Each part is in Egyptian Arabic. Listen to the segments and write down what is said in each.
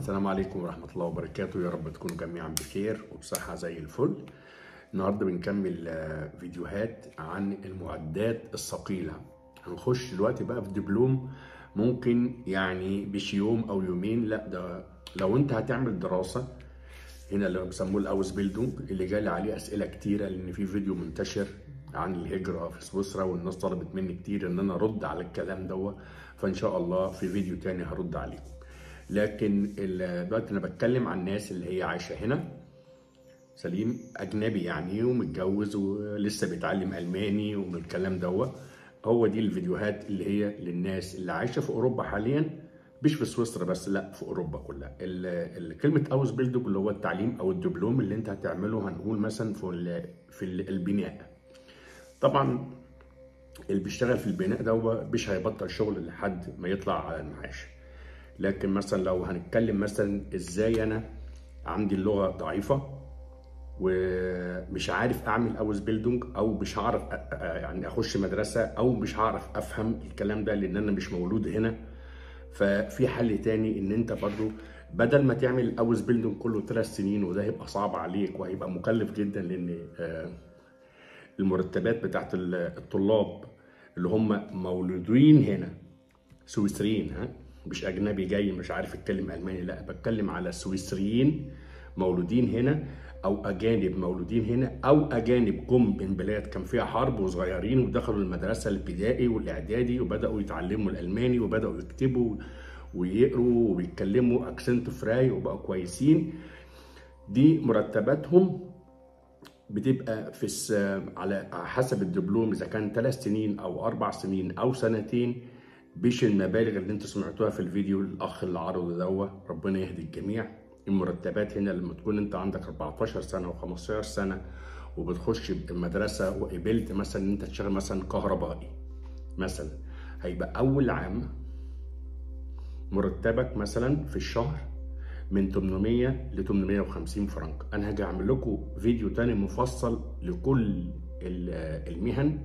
السلام عليكم ورحمة الله وبركاته يا رب تكونوا جميعا بخير وبصحة زي الفل النهاردة بنكمل آه، فيديوهات عن المعدات الثقيلة هنخش دلوقتي بقى في دبلوم ممكن يعني مش يوم أو يومين لا ده لو أنت هتعمل دراسة هنا اللي بيسموه الاوس بيلدونج اللي جالي عليه اسئله كتيره لان في فيديو منتشر عن الهجره في سويسرا والناس طلبت مني كتير ان انا ارد على الكلام دوت فان شاء الله في فيديو تاني هرد عليكم لكن ال- دلوقتي انا بتكلم عن الناس اللي هي عايشه هنا سليم اجنبي يعني ومتجوز ولسه بيتعلم الماني ومن الكلام دوت هو دي الفيديوهات اللي هي للناس اللي عايشه في اوروبا حاليا مش في سويسرا بس لا في اوروبا كلها ال- ال- كلمه اوس بيلدونج اللي هو التعليم او الدبلوم اللي انت هتعمله هنقول مثلا في ال- في ال- البناء طبعا اللي بيشتغل في البناء ده هو مش هيبطل شغل لحد ما يطلع على المعاش لكن مثلا لو هنتكلم مثلا ازاي انا عندي اللغه ضعيفه ومش عارف اعمل اوز بيلدونج او مش هعرف أ- أ- يعني اخش مدرسه او مش هعرف افهم الكلام ده لان انا مش مولود هنا ففي حل تاني ان انت برضو بدل ما تعمل اوز بيلدونج كله ثلاث سنين وده هيبقى صعب عليك وهيبقى مكلف جدا لان آه، المرتبات بتاعت ال- الطلاب اللي هم مولودين هنا سويسريين ها مش اجنبي جاي مش عارف يتكلم الماني لا بتكلم على سويسريين مولودين هنا او اجانب مولودين هنا او اجانب جم من بلاد كان فيها حرب وصغيرين ودخلوا المدرسه الابتدائي والاعدادي وبداوا يتعلموا الالماني وبداوا يكتبوا ويقروا وبيتكلموا اكسنت فراي وبقوا كويسين دي مرتباتهم بتبقى في الس... على حسب الدبلوم اذا كان ثلاث سنين او اربع سنين او سنتين مش المبالغ اللي انتوا سمعتوها في الفيديو الاخ اللي عرضه دوا ربنا يهدي الجميع المرتبات هنا لما تكون انت عندك 14 سنه و15 سنه وبتخش المدرسه وقبلت مثلا ان انت تشتغل مثلا كهربائي مثلا هيبقى اول عام مرتبك مثلا في الشهر من 800 ل 850 فرنك انا هاجي اعمل لكم فيديو تاني مفصل لكل ال- المهن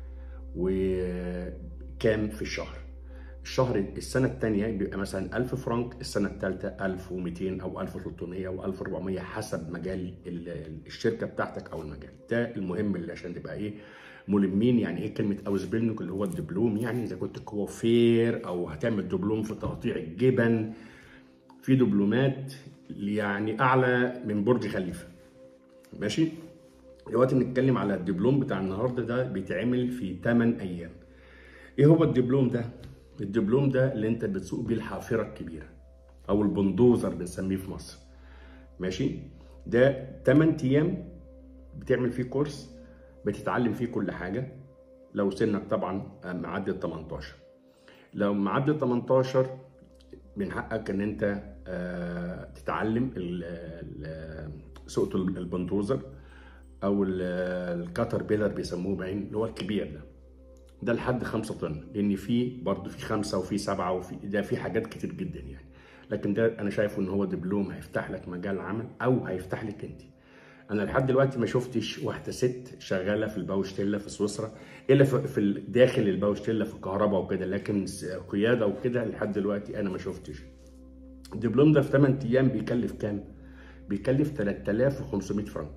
وكام في الشهر الشهر السنة الثانية بيبقى مثلا 1000 فرنك السنة الثالثة 1200 أو 1300 أو 1400 حسب مجال ال- الشركة بتاعتك أو المجال ده المهم اللي عشان تبقى إيه ملمين يعني إيه كلمة أوز بيلنك اللي هو الدبلوم يعني إذا كنت كوافير أو هتعمل دبلوم في تقطيع الجبن في دبلومات يعني اعلى من برج خليفه ماشي دلوقتي بنتكلم على الدبلوم بتاع النهارده ده بيتعمل في 8 ايام ايه هو الدبلوم ده الدبلوم ده اللي انت بتسوق بيه الحافره الكبيره او البندوزر بنسميه في مصر ماشي ده 8 ايام بتعمل فيه كورس بتتعلم فيه كل حاجه لو سنك طبعا معدي ال 18 لو معدي ال 18 من حقك ان انت آه، تتعلم ال- ال- سوقة البندوزر او ال- الكاتر بيلر بيسموه باين اللي هو الكبير ده ده لحد خمسة طن لان في برضه في خمسة وفي سبعة وفي ده في حاجات كتير جدا يعني لكن ده انا شايفه ان هو دبلوم هيفتح لك مجال عمل او هيفتح لك انت انا لحد دلوقتي ما شفتش واحده ست شغاله في الباوشتيلا في سويسرا الا في في ال- داخل الباوشتيلا في الكهرباء وكده لكن س- قياده وكده لحد دلوقتي انا ما شفتش الدبلوم ده في 8 ايام بيكلف كام بيكلف 3500 فرنك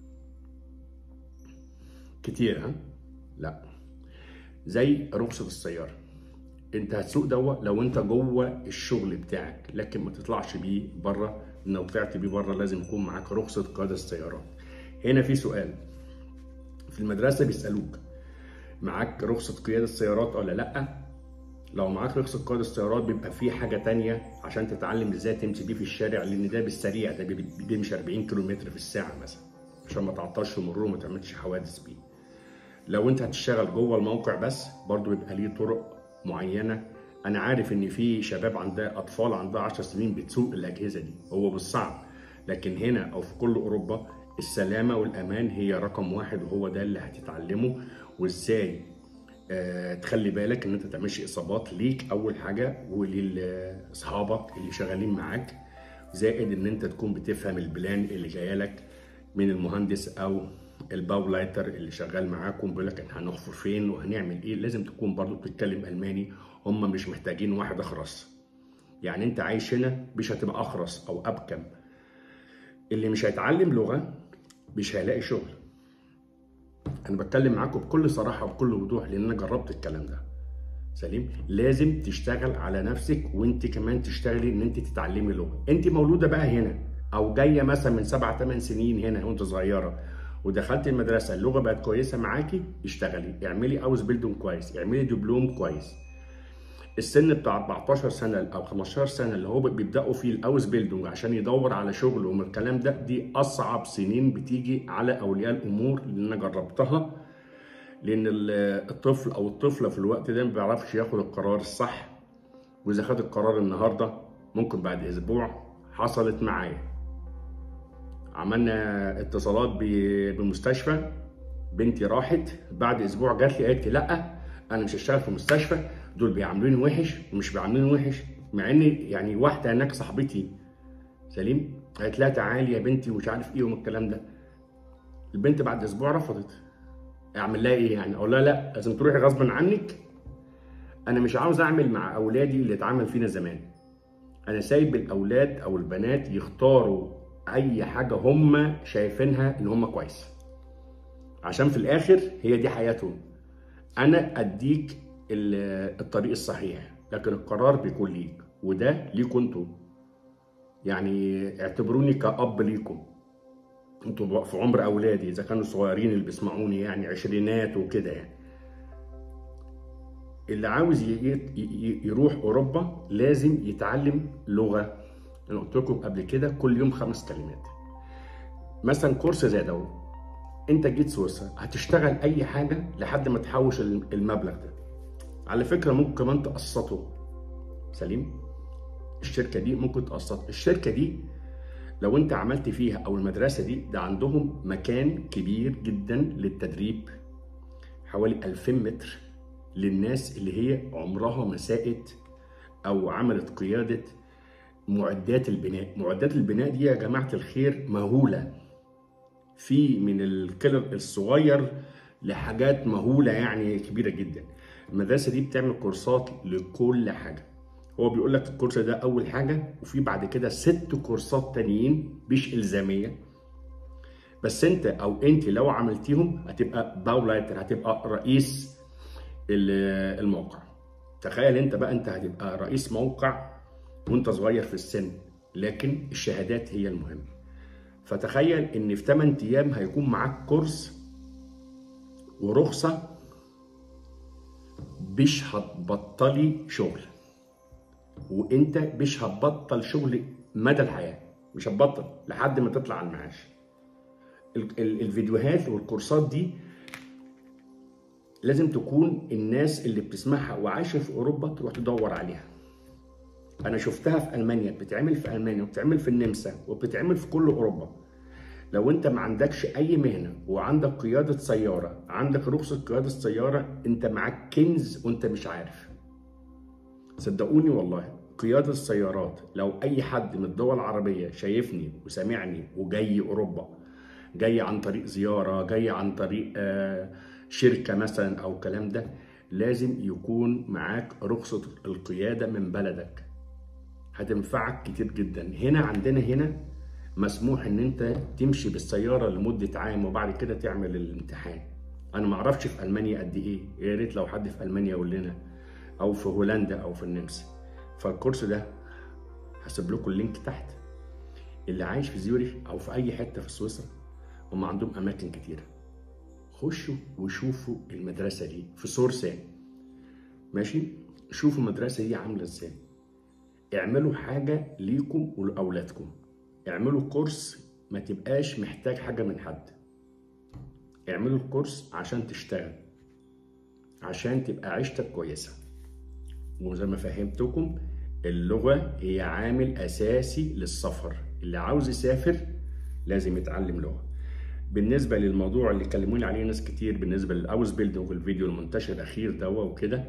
كتير ها لا زي رخصه السياره انت هتسوق دوا لو انت جوه الشغل بتاعك لكن ما تطلعش بيه بره لو طلعت بيه بره لازم يكون معاك رخصه قياده السيارات هنا في سؤال في المدرسه بيسالوك معاك رخصه قياده السيارات ولا لا لو معاك رخصه قياده السيارات بيبقى في حاجه تانية عشان تتعلم ازاي تمشي بيه في الشارع لان ده بالسريع ده بي- بيمشي 40 كيلومتر في الساعه مثلا عشان ما تعطلش ومرور وما تعملش حوادث بيه لو انت هتشتغل جوه الموقع بس برضو بيبقى ليه طرق معينه انا عارف ان في شباب عندها اطفال عندها 10 سنين بتسوق الاجهزه دي هو بالصعب لكن هنا او في كل اوروبا السلامه والامان هي رقم واحد وهو ده اللي هتتعلمه وازاي آه، تخلي بالك ان انت ما تعملش اصابات ليك اول حاجه وللاصحابك اللي شغالين معاك زائد ان انت تكون بتفهم البلان اللي جايه لك من المهندس او الباولايتر اللي شغال معاكم بيقول لك احنا هنحفر فين وهنعمل ايه لازم تكون برضو بتتكلم الماني هم مش محتاجين واحد اخرس يعني انت عايش هنا مش هتبقى اخرس او ابكم اللي مش هيتعلم لغه مش هيلاقي شغل انا بتكلم معاكم بكل صراحه وبكل وضوح لان انا جربت الكلام ده سليم لازم تشتغل على نفسك وانت كمان تشتغلي ان انت تتعلمي لغه انت مولوده بقى هنا او جايه مثلا من سبع ثمان سنين هنا وانت صغيره ودخلت المدرسه اللغه بقت كويسه معاكي اشتغلي اعملي اوز بيلدون كويس اعملي دبلوم كويس السن بتاع 14 سنه او 15 سنه اللي هو بيبداوا فيه الاوز بيلدونج عشان يدور على شغل ومن الكلام ده دي اصعب سنين بتيجي على اولياء الامور اللي انا جربتها لان الطفل او الطفله في الوقت ده ما بيعرفش ياخد القرار الصح واذا خد القرار النهارده ممكن بعد اسبوع حصلت معايا عملنا اتصالات بمستشفى بنتي راحت بعد اسبوع جات لي قالت لي لا انا مش هشتغل في مستشفى دول بيعاملوني وحش ومش بيعاملوني وحش مع ان يعني واحده هناك صاحبتي سليم قالت لها تعالي يا بنتي ومش عارف ايه والكلام ده البنت بعد اسبوع رفضت اعمل لها ايه يعني اقول لها لا لازم تروحي غصبا عنك انا مش عاوز اعمل مع اولادي اللي اتعامل فينا زمان انا سايب الاولاد او البنات يختاروا اي حاجه هم شايفينها ان هم كويس عشان في الاخر هي دي حياتهم انا اديك الطريق الصحيح لكن القرار بيكون ليك وده ليكوا انتوا يعني اعتبروني كأب ليكم انتوا في عمر اولادي اذا كانوا صغيرين اللي بيسمعوني يعني عشرينات وكده يعني اللي عاوز يروح اوروبا لازم يتعلم لغه انا قلت لكم قبل كده كل يوم خمس كلمات مثلا كورس زي ده انت جيت سويسرا هتشتغل اي حاجه لحد ما تحوش المبلغ ده على فكره ممكن كمان تقسطه سليم الشركه دي ممكن تقسط الشركه دي لو انت عملت فيها او المدرسه دي ده عندهم مكان كبير جدا للتدريب حوالي 2000 متر للناس اللي هي عمرها ما ساقت او عملت قياده معدات البناء معدات البناء دي يا جماعه الخير مهوله في من الكلر الصغير لحاجات مهوله يعني كبيره جدا المدرسه دي بتعمل كورسات لكل حاجه هو بيقول لك الكورس ده اول حاجه وفي بعد كده ست كورسات تانيين مش الزاميه بس انت او انت لو عملتيهم هتبقى باولايتر هتبقى رئيس الموقع تخيل انت بقى انت هتبقى رئيس موقع وانت صغير في السن لكن الشهادات هي المهم فتخيل ان في 8 ايام هيكون معاك كورس ورخصه مش هتبطلي شغل وانت مش هتبطل شغل مدى الحياه مش هتبطل لحد ما تطلع على المعاش الفيديوهات والكورسات دي لازم تكون الناس اللي بتسمعها وعايشه في اوروبا تروح تدور عليها انا شفتها في المانيا بتتعمل في المانيا وبتتعمل في النمسا وبتتعمل في كل اوروبا لو انت ما عندكش اي مهنه وعندك قياده سياره عندك رخصه قياده السياره انت معاك كنز وانت مش عارف صدقوني والله قياده السيارات لو اي حد من الدول العربيه شايفني وسامعني وجاي اوروبا جاي عن طريق زياره جاي عن طريق آه شركه مثلا او الكلام ده لازم يكون معاك رخصه القياده من بلدك هتنفعك كتير جدا هنا عندنا هنا مسموح ان انت تمشي بالسياره لمده عام وبعد كده تعمل الامتحان انا ما اعرفش في المانيا قد ايه يا ريت لو حد في المانيا يقول لنا او في هولندا او في النمسا فالكورس ده هسيب لكم اللينك تحت اللي عايش في زيوريخ او في اي حته في سويسرا هم عندهم اماكن كتيره خشوا وشوفوا المدرسه دي في سورسان ماشي شوفوا المدرسه دي عامله ازاي اعملوا حاجه ليكم ولاولادكم اعملوا كورس ما تبقاش محتاج حاجه من حد اعملوا الكورس عشان تشتغل عشان تبقى عيشتك كويسه وزي ما فهمتكم اللغه هي عامل اساسي للسفر اللي عاوز يسافر لازم يتعلم لغه بالنسبه للموضوع اللي كلموني عليه ناس كتير بالنسبه للاوز بيلدينج والفيديو المنتشر الاخير ده وكده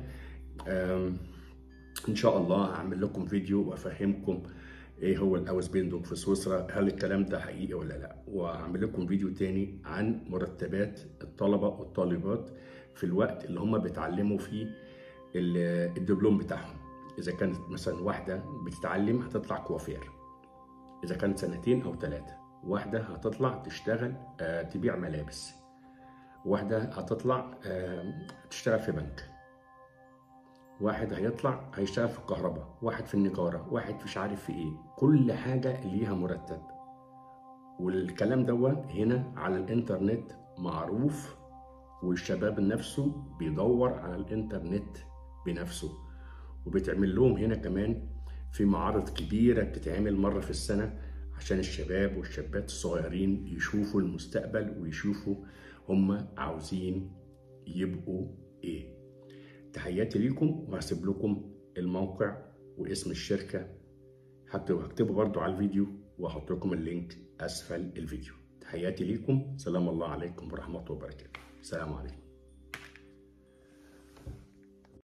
ان شاء الله هعمل لكم فيديو وافهمكم ايه هو الاوز بيلدينج في سويسرا هل الكلام ده حقيقي ولا لا وهعمل لكم فيديو تاني عن مرتبات الطلبه والطالبات في الوقت اللي هم بيتعلموا فيه الدبلوم بتاعهم اذا كانت مثلا واحده بتتعلم هتطلع كوافير اذا كانت سنتين او ثلاثه واحده هتطلع تشتغل آه، تبيع ملابس واحده هتطلع آه، تشتغل في بنك واحد هيطلع هيشتغل في الكهرباء واحد في النجارة واحد مش عارف في ايه كل حاجة ليها مرتب والكلام دوا هنا على الانترنت معروف والشباب نفسه بيدور على الانترنت بنفسه وبتعمل لهم هنا كمان في معارض كبيرة بتتعمل مرة في السنة عشان الشباب والشابات الصغيرين يشوفوا المستقبل ويشوفوا هم عاوزين يبقوا ايه تحياتي ليكم وهسيب لكم الموقع واسم الشركة هكتبه برضو على الفيديو وهحط لكم اللينك اسفل الفيديو تحياتي ليكم سلام الله عليكم ورحمة الله وبركاته سلام عليكم